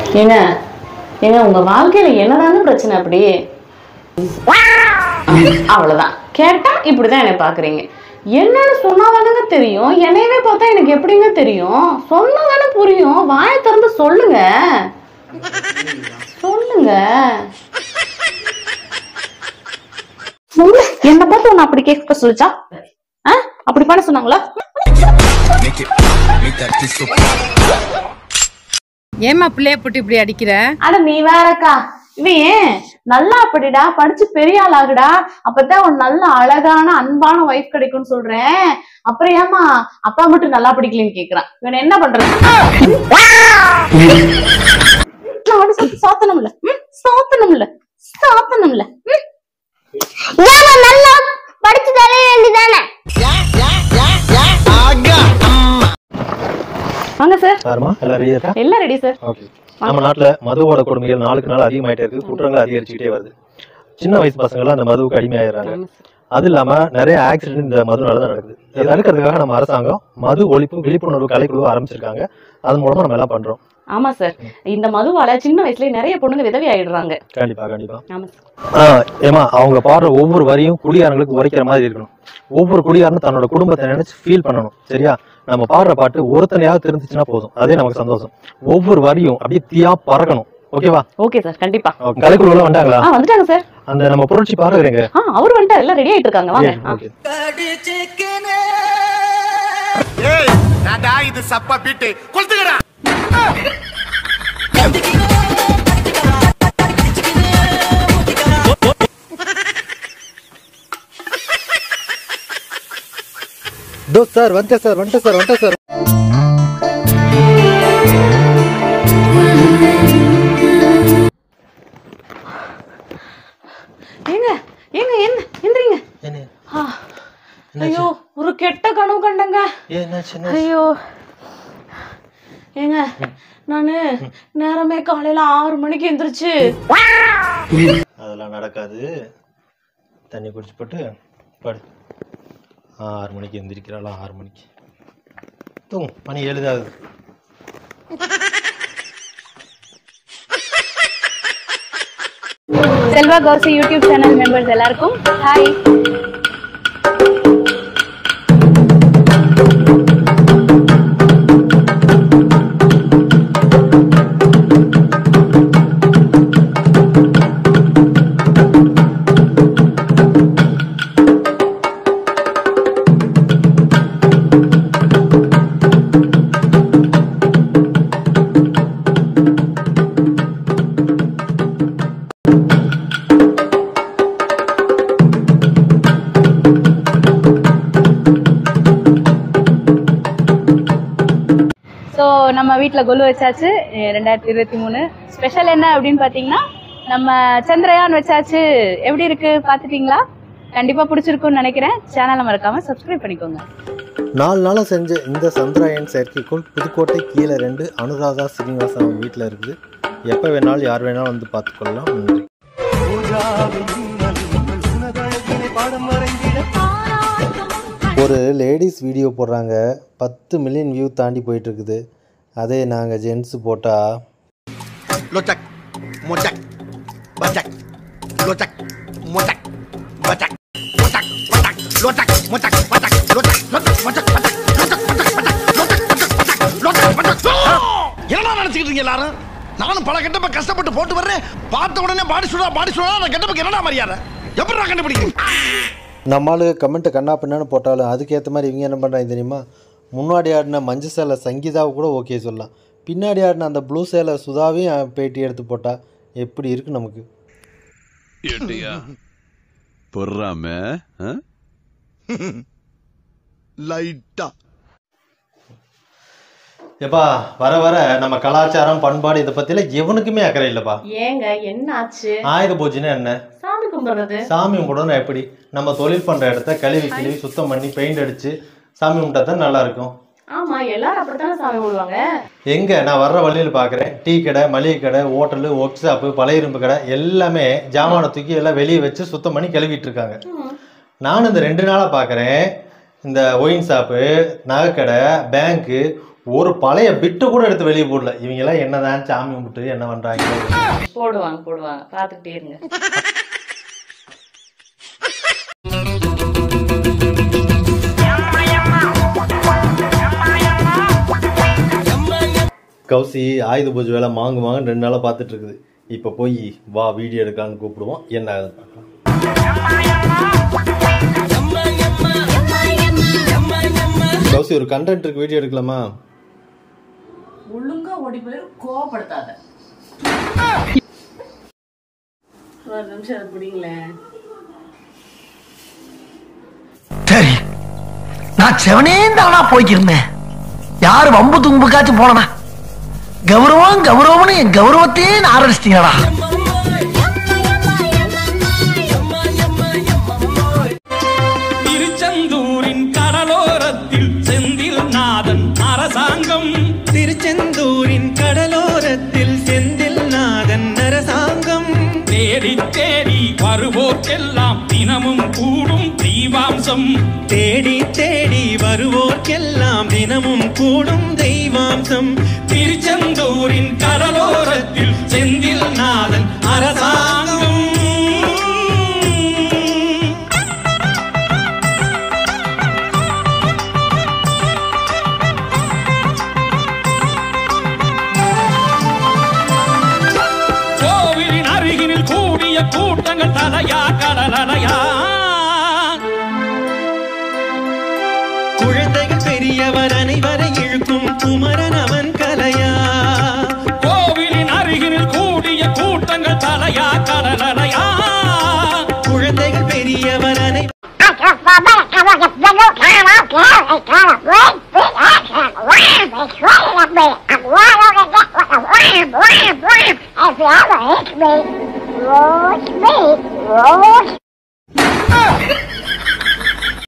ஏங்க ஏங்க உங்க வாழ்க்கையில என்னதாங்க பிரச்சனை அப்படி அவ்வளவுதான் கேட்டா இப்படிதான் என்னை பாக்குறீங்க என்னன்னு சொன்னாதானங்க தெரியும் என்னையவே பார்த்தா எனக்கு எப்படிங்க தெரியும் சொன்னாதானே புரியும் வாயை திறந்து சொல்லுங்க சொல்லுங்க சொல்லு. என்னை பார்த்து உன்னை அப்படி கேட்க சொல்லிச்சா ஆ? அப்படி பண்ண சொன்னாங்களா ஏமா பிள்ளைய போட்டு இப்படி அடிக்கிற அட நீ வேறக்கா இவன் ஏன் நல்லா அப்படிடா படிச்சு பெரிய ஆள் ஆகுடா அப்பதான் ஒரு நல்ல அழகான அன்பான ஒய்ஃப் கிடைக்கும்னு சொல்றேன் அப்புறம் ஏமா அப்பா மட்டும் நல்லா படிக்கலன்னு கேக்குறான் இவன் என்ன பண்றது நான் அப்படி சொல்லி சாத்தணும்ல ம், சாத்தணும்ல சாத்தணும்ல ம். ஏமா நல்லா படிச்சு தர வேண்டியதானே வாங்க சார் சாருமா எல்லாம் ரெடியா இருக்கா எல்லாம் ரெடி சார் ஓகே நம்ம நாட்டுல மதுவோட கொடுமைகள் நாளுக்கு நாள் அதிகமாயிட்டே இருக்கு குற்றங்கள் அதிகரிச்சுக்கிட்டே வருது சின்ன வயசு பசங்க எல்லாம் அந்த மதுவுக்கு அடிமையாயிடுறாங்க அது இல்லாம நிறைய ஆக்சிடென்ட் இந்த மதுனால தான் நடக்குது இதை தடுக்கிறதுக்காக நம்ம அரசாங்கம் மது ஒழிப்பு விழிப்புணர்வு கலைக்குழு ஆரம்பிச்சிருக்காங்க அதன் மூலமா நம்ம எல்லாம் பண்றோம் ஆமா சார் இந்த மதுவால சின்ன வயசுலயே நிறைய பொண்ணுங்க விதவி ஆயிடுறாங்க கண்டிப்பா கண்டிப்பா ஆமா சார் ஆஹ் ஏமா அவங்க பாடுற ஒவ்வொரு வரியும் குடியாரங்களுக்கு உரைக்கிற மாதிரி இருக்கணும் ஒவ்வொரு குடியாரனும் தன்னோட குடும்பத்தை நினைச்சு ஃபீல் பண்ணணும் சரியா நம்ம பாடுற பாட்டு ஒருத்தனையாவது தெரிஞ்சுச்சுன்னா போதும் அதே நமக்கு சந்தோஷம் ஒவ்வொரு வரியும் அப்படியே தீயா பறக்கணும் ஓகேவா ஓகே சார் கண்டிப்பா கலைக்குழுல வந்தாங்களா ஆ வந்துட்டாங்க சார் அந்த நம்ம புரட்சி பாடுறீங்க ஆ அவர் வந்துட்டார் எல்லாம் ரெடி ஆயிட்டு இருக்காங்க வாங்க ஆ. ஓகே ஏய் நாடா இது சப்பா பீட்டு கொளுத்துக்கடா தோ சார் வந்துட்டேன் சார் வந்துட்டேன் சார் வந்துட்டேன் சார் ஏங்க ஏங்க என்ன எந்திரிங்க ஆ, ஐயோ ஒரு கெட்ட கனவு கண்டங்க ஐயோ ஏங்க நானு நேரமே காலையில ஆறு மணிக்கு எந்திரிச்சு அதெல்லாம் நடக்காது தண்ணி குடிச்சு போட்டு படு ஆறு மணிக்கு எந்திரிக்கிறாளா ஆறு மணிக்கு தூங்கும் மணி எழுதாது Selva Kousi YouTube channel members எல்லாருக்கும் ஹாய் ஸோ நம்ம வீட்டில் கொலு வச்சாச்சு அஹ் ரெண்டாயிரத்தி இருபத்தி மூணு ஸ்பெஷல் என்ன அப்படின்னு பார்த்தீங்கன்னா நம்ம சந்திரயான் வச்சாச்சு எப்படி இருக்கு பார்த்துட்டீங்களா கண்டிப்பாக பிடிச்சிருக்கும்னு நினைக்கிறேன் சேனலை மறக்காம சப்ஸ்கிரைப் பண்ணிக்கோங்க நாலு நாளாக செஞ்ச இந்த சந்திராயன் செயற்கைக்கோள் புதுக்கோட்டை கீழே ரெண்டு அனுராதா ஸ்ரீனிவாசன் அவங்க வீட்டில் இருக்குது எப்போ வேணாலும் யார் வேணாலும் வந்து பார்த்துக்கொள்ளலாம் நன்றி ஒரு லேடிஸ் வீடியோ போடுறாங்க பத்து மில்லியன் வியூ தாண்டி போயிட்டு இருக்குது அதே நாங்கள் ஜென்ஸ் போட்டால் லொச்சக் மொச்சக் பச்சக் லொச்சக் மொச்சக் பச்சக் மொச்சக் பச்சக் லொச்சக் மொச்சக் பச்சக் லொச்சக் லொச்சக் மொச்சக் பச்சக் லொச்சக் மொச்சக் பச்சக் லொச்சக் மொச்சக் பச்சக் லொச்சக் மொச்சக் என்னடா நினைச்சுக்கிட்டு இருக்கீங்க எல்லாரும் நானும் பல கெட்டப்ப கஷ்டப்பட்டு போட்டு வர்றேன் பார்த்த உடனே பாடி சுடா பாடி சுடா அந்த கெட்டப்புக்கு என்னடா மரியாதை எப்படி நான் கண்டுபிடிக்கிறேன் நம்மளுக்கு கமெண்ட்டு கண்ணா பின்னான்னு போட்டாலும் அதுக்கேற்ற மாதிரி இவங்க என்ன பண்ணுறாங்க தெரியுமா முன்னாடி ஆடின மஞ்சள் சேலை சங்கீதாவை கூட ஓகே சொல்லலாம் பின்னாடி ஆடின அந்த ப்ளூ சேலை சுதாவையும் பேட்டி எடுத்து போட்டா எப்படி இருக்கு நமக்கு ஏட்டியா பொறாம லைட்டா எப்பா வர வர நம்ம கலாச்சாரம் பண்பாடு இதை பற்றிலாம் எவனுக்குமே அக்கறை இல்லைப்பா ஏங்க என்ன ஆச்சு ஆயுத பூஜைன்னா என்ன சாமி கும்பிடுறது சாமி கும்பிடணும் எப்படி நம்ம தொழில் பண்ற இடத்த கழுவி கிழுவி சுத்தம் பண்ணி பெயிண்ட் அடிச்சு சாமி கும்பிட்டா தான் நல்லா இருக்கும் ஆமா எல்லாரும் அப்படித்தானே சாமி கும்பிடுவாங்க எங்க நான் வர்ற வழியில் பார்க்குறேன் டீ கடை மளிகை கடை ஹோட்டலு ஒர்க் ஷாப்பு பழைய இரும்பு கடை எல்லாமே ஜாமானை தூக்கி எல்லாம் வெளியே வச்சு சுத்தம் பண்ணி கழுவிட்டு இருக்காங்க நானும் இந்த ரெண்டு நாளாக பார்க்குறேன் இந்த ஒயின் ஷாப்பு நகைக்கடை பேங்க்கு ஒரு பழைய பிட்டு கூட எடுத்து வெளியே போடல இவங்க எல்லாம் என்னதான் சாமி கும்பிட்டு என்ன பண்றாங்க போடுவாங்க போடுவாங்க பார்த்துக்கிட்டே இருங்க கௌசி ஆயுத பூஜை வேலை மாங்கு மாங்கு ரெண்டு நாளாக பார்த்துட்டு இருக்குது இப்போ போய் வா வீடியோ எடுக்கலான்னு கூப்பிடுவோம் என்ன ஆகுதுன்னு பார்க்கலாம் கௌசி ஒரு கண்டென்ட் இருக்கு வீடியோ எடுக்கலாமா ஒழுங்கா ஓடி போயிரு கோவப்படுத்தாத ஒரு நிமிஷம் அதை பிடிங்களேன் சரி நான் செவனே தானா போய்க்கிருந்தேன் யாரு வம்பு தும்புக்காச்சும் போனனா கௌரவம் கௌரவம்னு என் கௌரவத்தையே ஆரம்பிச்சிட்டீங்களா திருச்செந்தூரின் கடலோரத்தில் செந்தில் நாதன் அரசாங்கம் திருச்செந்தூரின் கடலோரத்தில் செந்தில் நாதன் அரசாங்கம் தேடி தேடி வருவோர்க்கெல்லாம் தினமும் கூடும் தீவாம்சம் தேடி தேடி வருவோர்க்கெல்லாம் தினமும் கூடும் தெய்வாம்சம் திருச்செந்தூரின் கடலோரத்தில் செந்தில் நாதன் அரசாங்கம் கோவிலின் அருகினில் கூடிய கூட்டங்கள் தலையா கடலலையா குழந்தைகள் பெரியவர் அனைவரை இழுக்கும் குமரன் அவன் கலையா கோவிலின் அருகினில் கூடிய கூட்டங்கள் தலையா கடலலையா குழந்தைகள் பெரியவர் அனை Roast me, roast